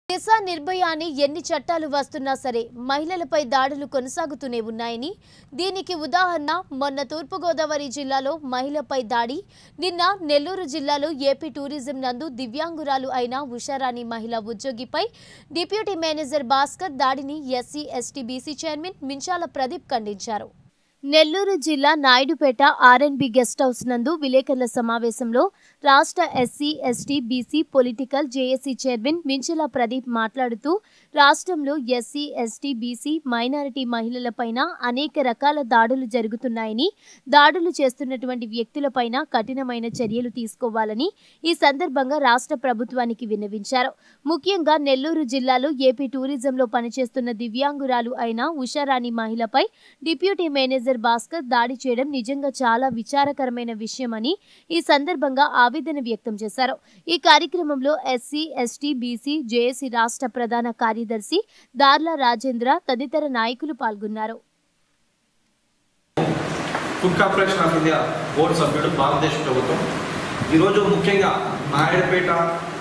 దిశ నిర్భయ అని ఎన్ని చట్టాలు వస్తున్నా సరే మహిళలపై దాడులు కొనసాగుతూనే ఉన్నాయని దీనికి ఉదాహరణ మొన్న తూర్పుగోదావరి జిల్లాలో మహిళపై దాడి నిన్న నెల్లూరు జిల్లాలో ఏపీ టూరిజం నందు దివ్యాంగురాలు అయిన ఉషారాణి మహిళా ఉద్యోగిపై డిప్యూటీ మేనేజర్ భాస్కర్ దాడిని SC ST BC chairman Minchala Pradeep ఖండించారు నెల్లూరు జిల్లా నాయుడుపేట ఆర్ఎన్బి గెస్ట్ హౌస్ నందు విలేకరుల సమావేశంలో రాష్ట్ర SC ST BC political JAC chairman Minchala Pradeep మాట్లాడుతూ రాష్ట్రంలో ఎస్సీ ఎస్టీ బీసీ మైనారిటీ మహిళలపైన అనేక రకాల దాడులు జరుగుతున్నాయని దాడులు చేస్తున్నటువంటి వ్యక్తులపైన కఠినమైన చర్యలు తీసుకోవాలని ఈ సందర్భంగా రాష్ట్ర ప్రభుత్వానికి విన్నవించారు ముఖ్యంగా నెల్లూరు జిల్లాలో ఏపీ టూరిజంలో పనిచేస్తున్న దివ్యాంగురాలు అయిన ఉషారాణి మహిళపై డిప్యూటీ మేనేజర్ భాస్కర్ దాడి చేయడం నిజంగా చాలా విచారకరమైన విషయమని ఈ సందర్భంగా ఆవేదన వ్యక్తం చేశారు ఈ కార్యక్రమంలో ఎస్సీ ఎస్టీ బీసీ జేఏసీ రాష్ట్ర ప్రధాన కార్యదర్శి దార్ల రాజేంద్ర తదితర నాయకులు పాల్గొన్నారు food corporation of India board సభ్యుడు భారతదేశ ప్రభుత్వం ఈరోజు ముఖ్యంగా నాయుడుపేట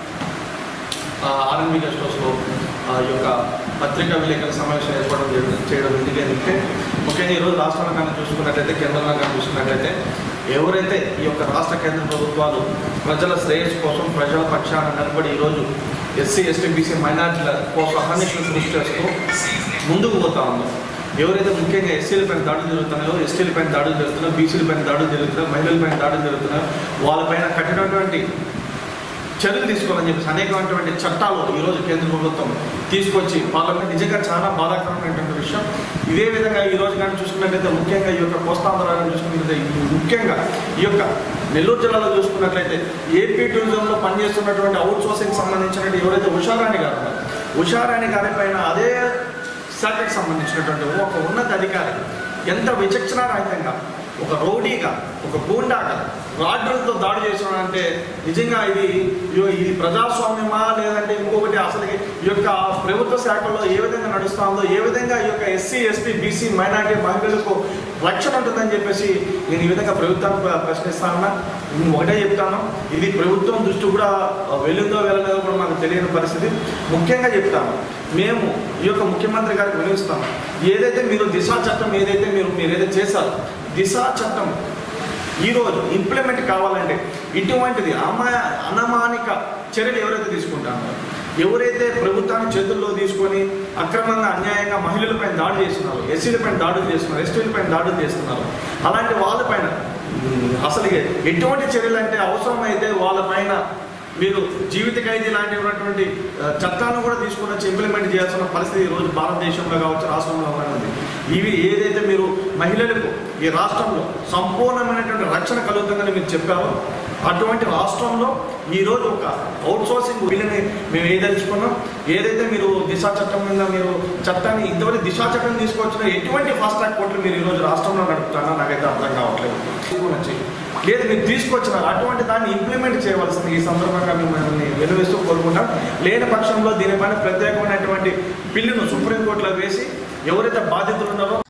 ఆర్ఎన్బి గెస్ట్ హౌస్లో ఆ యొక్క పత్రికా విలేకరుల సమావేశం ఏర్పాటు చేయడం చేయడం ఎందుకంటే ముఖ్యంగా ఈరోజు రాష్ట్రంలో కానీ చూసుకున్నట్లయితే కేంద్రంలో కానీ చూసుకున్నట్లయితే ఎవరైతే ఈ యొక్క రాష్ట్ర కేంద్ర ప్రభుత్వాలు ప్రజల శ్రేయస్సు కోసం ప్రజల పక్షాన నిలబడి ఈరోజు ఎస్సీ ఎస్టీ బీసీ మైనార్టీల కోసం అహర్నిశలు కృషి చేస్తూ ముందుకు పోతా ఉన్నాం ఎవరైతే ముఖ్యంగా ఎస్సీల పైన దాడులు జరుగుతున్నాయో ఎస్టీల పైన దాడులు జరుగుతున్నాయో బీసీల పైన దాడులు జరుగుతున్నాయో మహిళల పైన దాడులు జరుగుతున్నాయో వాళ్ళపైన కఠినటువంటి చర్యలు తీసుకోవాలని చెప్పేసి అనేకమైనటువంటి చట్టాలు ఈరోజు కేంద్ర ప్రభుత్వం తీసుకొచ్చి పార్లమెంట్ నిజంగా చాలా బాధాకరమైనటువంటి విషయం ఇదే విధంగా ఈ రోజు కానీ చూసుకున్నట్లయితే ముఖ్యంగా ఈ యొక్క కోస్తాంధ్రాలను చూసుకున్నట్లయితే ఈ ముఖ్యంగా ఈ యొక్క నెల్లూరు జిల్లాలో చూసుకున్నట్లయితే ఏపీ టూరిజంలో పనిచేస్తున్నటువంటి అవుట్ సోర్సింగ్ సంబంధించినటువంటి ఎవరైతే ఉషారాణి గారు ఉన్నారో, ఉషారాణి గారి పైన అదే శాఖకు సంబంధించినటువంటి ఒక ఉన్నత అధికారి ఎంత విచక్షణారహితంగా ఒక రౌడీగా ఒక గూండాగా రాడ్రులతో దాడి చేస్తున్నాడంటే నిజంగా ఇది ఇయ్యో ఇది ప్రజాస్వామ్యమా లేదంటే ఇంకొకటి అసలు ఈ యొక్క ప్రభుత్వ శాఖల్లో ఏ విధంగా నడుస్తుందో ఏ విధంగా ఈ యొక్క ఎస్సీ ఎస్టీ బీసీ మైనార్టీ మహిళలకు రక్షణ ఉంటుందని చెప్పేసి నేను ఈ విధంగా ప్రభుత్వాన్ని ప్ర- ప్రశ్నిస్తానన్నా నేను ఒకటే చెప్తాను ఇది ప్రభుత్వం దృష్టి కూడా వెళ్ళిందో వెళ్ళలేదో కూడా మాకు తెలియని పరిస్థితి ముఖ్యంగా చెప్తాను మేము ఈ యొక్క ముఖ్యమంత్రి గారికి వినిపిస్తాం ఏదైతే మీరు దిశా చట్టం ఏదైతే మీరు మీరు ఏదైతే చేశారో దిశా చట్టం ఈరోజు ఇంప్లిమెంట్ కావాలంటే ఇటువంటిది అమాయ అనమానిక చర్యలు ఎవరైతే తీసుకుంటారో ఎవరైతే ప్రభుత్వాన్ని చేతుల్లో తీసుకొని అక్రమంగా అన్యాయంగా మహిళలపైన దాడి చేస్తున్నారు ఎస్సీలపైన దాడులు చేస్తున్నారు ఎస్టీలపైన దాడులు చేస్తున్నారు అలాంటి వాళ్ళపైన ఉమ్, అసలు ఎటువంటి చర్యలు అంటే అవసరమైతే వాళ్ళపైన మీరు జీవిత ఖైదీ లాంటి ఉన్నటువంటి ఆ, చట్టాలను కూడా తీసుకుని వచ్చి ఇంప్లిమెంట్ చేయాల్సిన పరిస్థితి ఈ రోజు భారతదేశంలో కావచ్చు రాష్ట్రంలో కానీ ఉంది ఇవి ఏదైతే మీరు మహిళలకు ఈ రాష్ట్రంలో సంపూర్ణమైనటువంటి రక్షణ కలుగుతుందని మీరు చెప్పారో అటువంటి రాష్ట్రంలో ఈరోజు ఒక అవుట్ సోర్సింగ్ బిల్లుని మేము ఏదలుచుకున్నాం ఏదైతే మీరు దిశా చట్టం మీద మీరు చట్టాన్ని ఇంతవరకు దిశా చట్టం తీసుకొచ్చిన ఎటువంటి ఫాస్ట్ ట్రాక్ కోర్టులు మీరు ఈరోజు రాష్ట్రంలో నడుపుతారో నాకైతే అర్థం కావట్లేదు తీసుకొని వచ్చి లేదు మీరు తీసుకొచ్చినారు అటువంటి దాన్ని ఇంప్లిమెంట్ చేయవలసింది ఈ సందర్భంగా మిమ్మల్ని వెలువేస్తూ కోరుకుంటాం లేని పక్షంలో దీనిపైన ప్రత్యేకమైనటువంటి బిల్లును సుప్రీంకోర్టులో వేసి ఎవరైతే బాధితులు ఉన్నారో